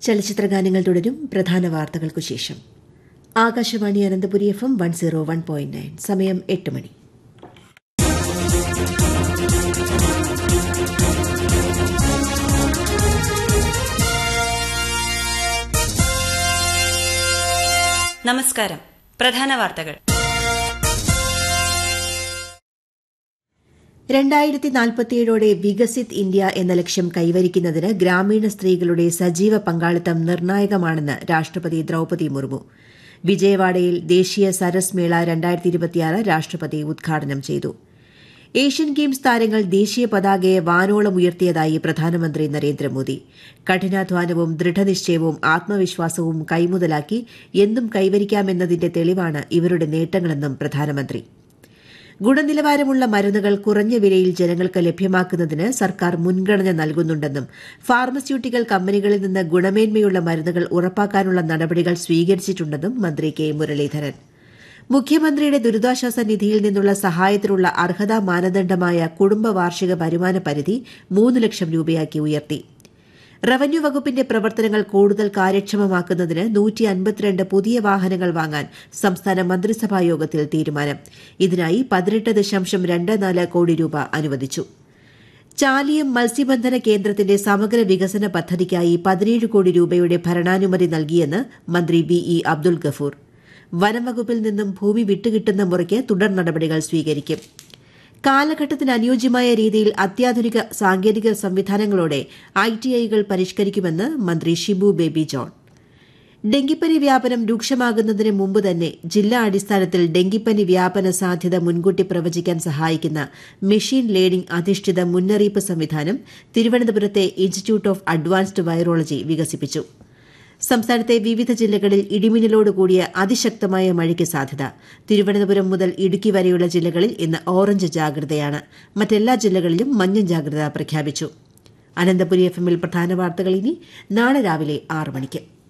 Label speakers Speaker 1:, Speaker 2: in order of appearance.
Speaker 1: ചലച്ചിത്ര ഗാനങ്ങൾ തുടരും പ്രധാന വാർത്തകൾക്കു ശേഷം Akashvani Ananthapuri F M one zero one point nine സമയം എട്ട് മണി
Speaker 2: നമസ്കാരം പ്രധാന വാർത്തകൾ
Speaker 1: രണ്ടായിരത്തി നാൽപ്പത്തിയേഴോടെ വികസിത് ഇന്ത്യ എന്ന ലക്ഷ്യം കൈവരിക്കുന്നതിന് ഗ്രാമീണ സ്ത്രീകളുടെ സജീവ പങ്കാളിത്തം നിർണായകമാണെന്ന് രാഷ്ട്രപതി ദ്രൌപതി മുർമു വിജയവാഡയിൽ ദേശീയ സരസ് മേള രണ്ടായിരത്തി ഇരുപത്തിയാറ് രാഷ്ട്രപതി ഉദ്ഘാടനം ചെയ്തു ഏഷ്യൻ ഗെയിംസ് താരങ്ങൾ ദേശീയ പതാകയെ വാനോളം ഉയർത്തിയതായി പ്രധാനമന്ത്രി നരേന്ദ്രമോദി കഠിനാധ്വാനവും ദൃഢനിശ്ചയവും ആത്മവിശ്വാസവും കൈമുതലാക്കി എന്തും കൈവരിക്കാമെന്നതിന്റെ തെളിവാണ് ഇവരുടെ നേട്ടങ്ങളെന്നും പ്രധാനമന്ത്രി ഗുണനിലവാരമുള്ള മരുന്നുകൾ കുറഞ്ഞ വിലയിൽ ജനങ്ങൾക്ക് ലഭ്യമാക്കുന്നതിന് സർക്കാർ മുൻഗണന നൽകുന്നുണ്ടെന്നും ഫാർമസ്യൂട്ടിക്കൽ കമ്പനികളിൽ നിന്ന് ഗുണമേന്മയുള്ള മരുന്നുകൾ ഉറപ്പാക്കാനുള്ള നടപടികൾ സ്വീകരിച്ചിട്ടുണ്ടെന്നും മന്ത്രി കെ മുരളീധരൻ മുഖ്യമന്ത്രിയുടെ ദുരിതാശ്വാസ നിധിയിൽ നിന്നുള്ള സഹായത്തിനുള്ള അർഹതാ മാനദണ്ഡമായ കുടുംബ വാർഷിക വരുമാന പരിധി മൂന്ന് ലക്ഷം രൂപയാക്കി ഉയർത്തി റവന്യൂ വകുപ്പിന്റെ പ്രവർത്തനങ്ങൾ കൂടുതൽ കാര്യക്ഷമമാക്കുന്നതിന് നൂറ്റി അൻപത്തിരണ്ട് പുതിയ വാഹനങ്ങൾ വാങ്ങാൻ സംസ്ഥാന മന്ത്രിസഭാ യോഗത്തിൽ തീരുമാനം ഇതിനായി പതിനെട്ട് ദശാംശം രണ്ട് നാല് കോടി രൂപ അനുവദിച്ചു ചാലിയം മത്സ്യബന്ധന കേന്ദ്രത്തിന്റെ സമഗ്ര വികസന പദ്ധതിക്കായി പതിനേഴ് കോടി രൂപയുടെ ഭരണാനുമതി നൽകിയെന്ന് മന്ത്രി വി ഇ അബ്ദുൽ ഗഫൂർ വനംവകുപ്പിൽ നിന്നും ഭൂമി വിട്ടുകിട്ടുന്ന മുറയ്ക്ക് തുടർ നടപടികൾ സ്വീകരിക്കും കാലഘട്ടത്തിന് അനുയോജ്യമായ രീതിയിൽ അത്യാധുനിക സാങ്കേതിക സംവിധാനങ്ങളോടെ ഐടിഐകൾ പരിഷ്കരിക്കുമെന്ന് മന്ത്രി ഷിബു ബേബി ജോൺ ഡെങ്കിപ്പനി വ്യാപനം രൂക്ഷമാകുന്നതിന് മുമ്പ് തന്നെ ജില്ലാ അടിസ്ഥാനത്തിൽ ഡെങ്കിപ്പനി വ്യാപന സാധ്യത മുൻകൂട്ടി പ്രവചിക്കാൻ സഹായിക്കുന്ന മെഷീൻ ലേണിംഗ് അധിഷ്ഠിത മുന്നറിയിപ്പ് സംവിധാനം തിരുവനന്തപുരത്തെ ഇൻസ്റ്റിറ്റ്യൂട്ട് ഓഫ് അഡ്വാൻസ്ഡ് വൈറോളജി വികസിപ്പിച്ചു സംസ്ഥാനത്തെ വിവിധ ജില്ലകളിൽ ഇടിമിന്നലോടുകൂടിയ അതിശക്തമായ മഴയ്ക്ക് സാധ്യത തിരുവനന്തപുരം മുതൽ ഇടുക്കി വരെയുള്ള ജില്ലകളിൽ ഇന്ന് ഓറഞ്ച് ജാഗ്രതയാണ് മറ്റെല്ലാ ജില്ലകളിലും മഞ്ഞ ജാഗ്രത പ്രഖ്യാപിച്ചു അനന്തപുരി എഫ് എമ്മിൽ പ്രധാന വാർത്തകൾ ഇനി നാളെ രാവിലെ ആറ് മണിക്ക്